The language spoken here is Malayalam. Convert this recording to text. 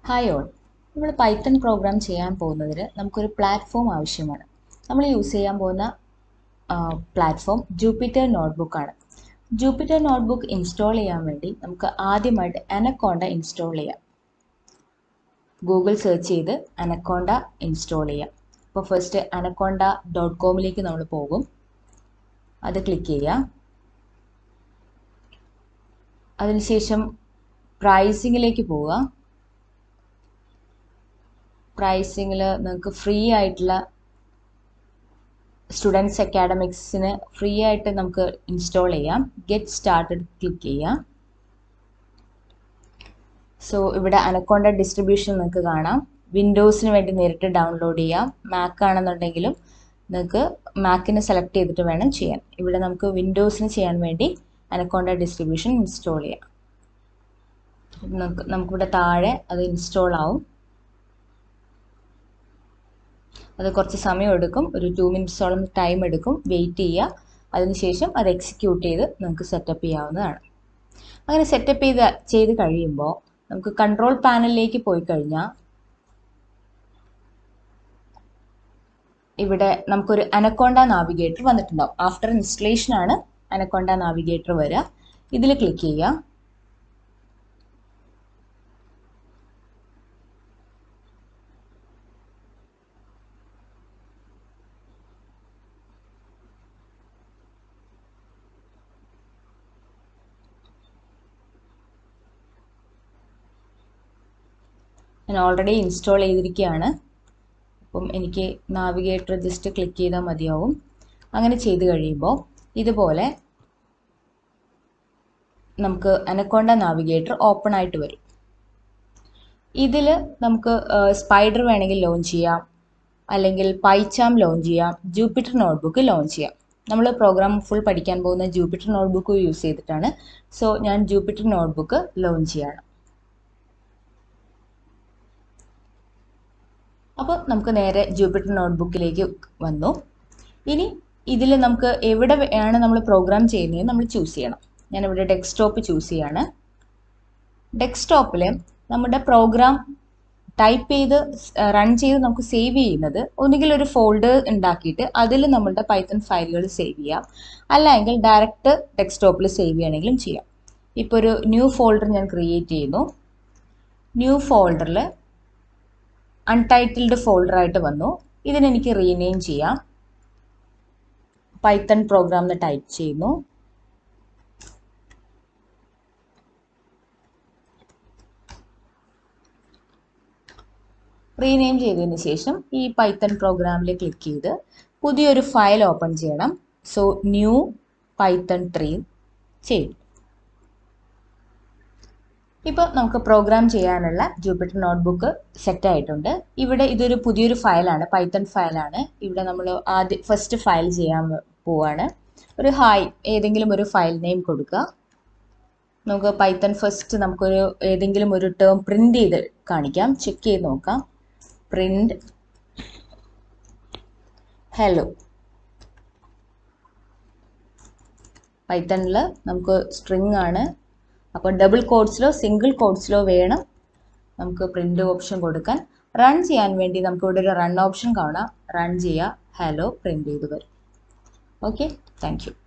ഹായ് ഓൾ നമ്മൾ പൈത്തൺ പ്രോഗ്രാം ചെയ്യാൻ പോകുന്നതിന് നമുക്കൊരു പ്ലാറ്റ്ഫോം ആവശ്യമാണ് നമ്മൾ യൂസ് ചെയ്യാൻ പോകുന്ന പ്ലാറ്റ്ഫോം ജൂപ്പിറ്റർ നോട്ട്ബുക്കാണ് ജൂപ്പിറ്റർ നോട്ട്ബുക്ക് ഇൻസ്റ്റാൾ ചെയ്യാൻ വേണ്ടി നമുക്ക് ആദ്യമായിട്ട് അനക്കോണ്ട ഇൻസ്റ്റാൾ ചെയ്യാം ഗൂഗിൾ സെർച്ച് ചെയ്ത് അനക്കോണ്ട ഇൻസ്റ്റാൾ ചെയ്യാം അപ്പോൾ ഫസ്റ്റ് അനക്കോണ്ട ഡോട്ട് കോമിലേക്ക് നമ്മൾ പോകും അത് ക്ലിക്ക് ചെയ്യുക അതിനുശേഷം പ്രൈസിങ്ങിലേക്ക് പോവുക പ്രൈസിങ്ങിൽ നിങ്ങൾക്ക് ഫ്രീ ആയിട്ടുള്ള സ്റ്റുഡൻസ് അക്കാഡമിക്സിന് ഫ്രീ ആയിട്ട് നമുക്ക് ഇൻസ്റ്റാൾ ചെയ്യാം ഗെറ്റ് സ്റ്റാർട്ടഡ് ക്ലിക്ക് ചെയ്യാം സോ ഇവിടെ അനക്കോണ്ട ഡിസ്ട്രിബ്യൂഷൻ നിങ്ങൾക്ക് കാണാം വിൻഡോസിന് വേണ്ടി നേരിട്ട് ഡൗൺലോഡ് ചെയ്യാം മാക്ക് ആണെന്നുണ്ടെങ്കിലും നിങ്ങൾക്ക് മാക്കിന് സെലക്ട് ചെയ്തിട്ട് വേണം ചെയ്യാൻ ഇവിടെ നമുക്ക് വിൻഡോസിന് ചെയ്യാൻ വേണ്ടി അനക്കോണ്ട ഡിസ്ട്രിബ്യൂഷൻ ഇൻസ്റ്റാൾ ചെയ്യാം നമുക്ക് നമുക്കിവിടെ താഴെ അത് ഇൻസ്റ്റാൾ ആവും അത് കുറച്ച് സമയം എടുക്കും ഒരു ടു മിനിറ്റ്സോളം ടൈം എടുക്കും വെയിറ്റ് ചെയ്യുക അതിനുശേഷം അത് എക്സിക്യൂട്ട് ചെയ്ത് നമുക്ക് സെറ്റപ്പ് ചെയ്യാവുന്നതാണ് അങ്ങനെ സെറ്റപ്പ് ചെയ്ത് ചെയ്ത് കഴിയുമ്പോൾ നമുക്ക് കൺട്രോൾ പാനലിലേക്ക് പോയി കഴിഞ്ഞാൽ ഇവിടെ നമുക്കൊരു അനക്കോണ്ട നാവിഗേറ്റർ വന്നിട്ടുണ്ടാവും ആഫ്റ്റർ ഇൻസ്റ്റലേഷൻ ആണ് അനക്കോണ്ട നാവിഗേറ്റർ വരിക ഇതിൽ ക്ലിക്ക് ചെയ്യുക ഞാൻ ഓൾറെഡി ഇൻസ്റ്റാൾ ചെയ്തിരിക്കുകയാണ് അപ്പം എനിക്ക് നാവിഗേറ്റർ ജസ്റ്റ് ക്ലിക്ക് ചെയ്താൽ മതിയാവും അങ്ങനെ ചെയ്ത് കഴിയുമ്പോൾ ഇതുപോലെ നമുക്ക് അനക്കോണ്ട നാവിഗേറ്റർ ഓപ്പൺ ആയിട്ട് വരും ഇതിൽ നമുക്ക് സ്പൈഡർ വേണമെങ്കിൽ ലോഞ്ച് ചെയ്യാം അല്ലെങ്കിൽ പൈച്ചാം ലോഞ്ച് ചെയ്യാം ജൂപ്പിറ്റർ നോട്ട്ബുക്ക് ലോഞ്ച് ചെയ്യാം നമ്മൾ പ്രോഗ്രാം ഫുൾ പഠിക്കാൻ പോകുന്ന ജൂപ്പിറ്റർ നോട്ട്ബുക്ക് യൂസ് ചെയ്തിട്ടാണ് സോ ഞാൻ ജൂപ്പിറ്റർ നോട്ട്ബുക്ക് ലോഞ്ച് ചെയ്യാണ് അപ്പോൾ നമുക്ക് നേരെ ജൂപ്പിറ്റർ നോട്ട്ബുക്കിലേക്ക് വന്നു ഇനി ഇതിൽ നമുക്ക് എവിടെ ആണ് നമ്മൾ പ്രോഗ്രാം ചെയ്യുന്നത് നമ്മൾ ചൂസ് ചെയ്യണം ഞാനിവിടെ ഡെസ്ക്ടോപ്പ് ചൂസ് ചെയ്യാണ് ഡെസ്ക്ടോപ്പിൽ നമ്മുടെ പ്രോഗ്രാം ടൈപ്പ് ചെയ്ത് റൺ ചെയ്ത് നമുക്ക് സേവ് ചെയ്യുന്നത് ഒന്നുകിൽ ഒരു ഫോൾഡർ ഉണ്ടാക്കിയിട്ട് അതിൽ നമ്മളുടെ പൈത്തൺ ഫയലുകൾ സേവ് ചെയ്യാം അല്ലെങ്കിൽ ഡയറക്റ്റ് ഡെസ്ക്ടോപ്പിൽ സേവ് ചെയ്യണമെങ്കിലും ചെയ്യാം ഇപ്പോൾ ഒരു ന്യൂ ഫോൾഡർ ഞാൻ ക്രിയേറ്റ് ചെയ്യുന്നു ന്യൂ ഫോൾഡറിൽ അൺടൈറ്റിൽഡ് ഫോൾഡർ ആയിട്ട് വന്നു ഇതിനെനിക്ക് റീനെയിം ചെയ്യാം പൈത്തൺ പ്രോഗ്രാം എന്ന് ടൈപ്പ് ചെയ്യുന്നു റീനെയിം ചെയ്തതിന് ശേഷം ഈ പൈത്തൺ പ്രോഗ്രാമിൽ ക്ലിക്ക് ചെയ്ത് പുതിയൊരു ഫയൽ ഓപ്പൺ ചെയ്യണം സോ ന്യൂ പൈത്തൺ ത്രീ ചെയ്യും ഇപ്പോൾ നമുക്ക് പ്രോഗ്രാം ചെയ്യാനുള്ള ജൂപ്പിറ്റർ നോട്ട്ബുക്ക് സെറ്റ് ആയിട്ടുണ്ട് ഇവിടെ ഇതൊരു പുതിയൊരു ഫയലാണ് പൈത്തൺ ഫയലാണ് ഇവിടെ നമ്മൾ ആദ്യം ഫസ്റ്റ് ഫയൽ ചെയ്യാൻ പോവാണ് ഒരു ഹായ് ഏതെങ്കിലും ഒരു ഫയൽ നെയിം കൊടുക്കുക നമുക്ക് പൈത്തൺ ഫസ്റ്റ് നമുക്കൊരു ഏതെങ്കിലും ഒരു ടേം പ്രിൻ്റ് ചെയ്ത് കാണിക്കാം ചെക്ക് ചെയ്ത് നോക്കാം പ്രിൻ്റ് ഹലോ പൈത്തണിൽ നമുക്ക് സ്ട്രിങ് ആണ് അപ്പോൾ ഡബിൾ കോഡ്സിലോ സിംഗിൾ കോഡ്സിലോ വേണം നമുക്ക് പ്രിൻ്റ് ഓപ്ഷൻ കൊടുക്കാൻ റൺ ചെയ്യാൻ വേണ്ടി നമുക്ക് ഇവിടെ ഒരു റൺ ഓപ്ഷൻ കാണാം റൺ ചെയ്യുക ഹലോ പ്രിൻ്റ് ചെയ്ത് വരും ഓക്കെ താങ്ക് യു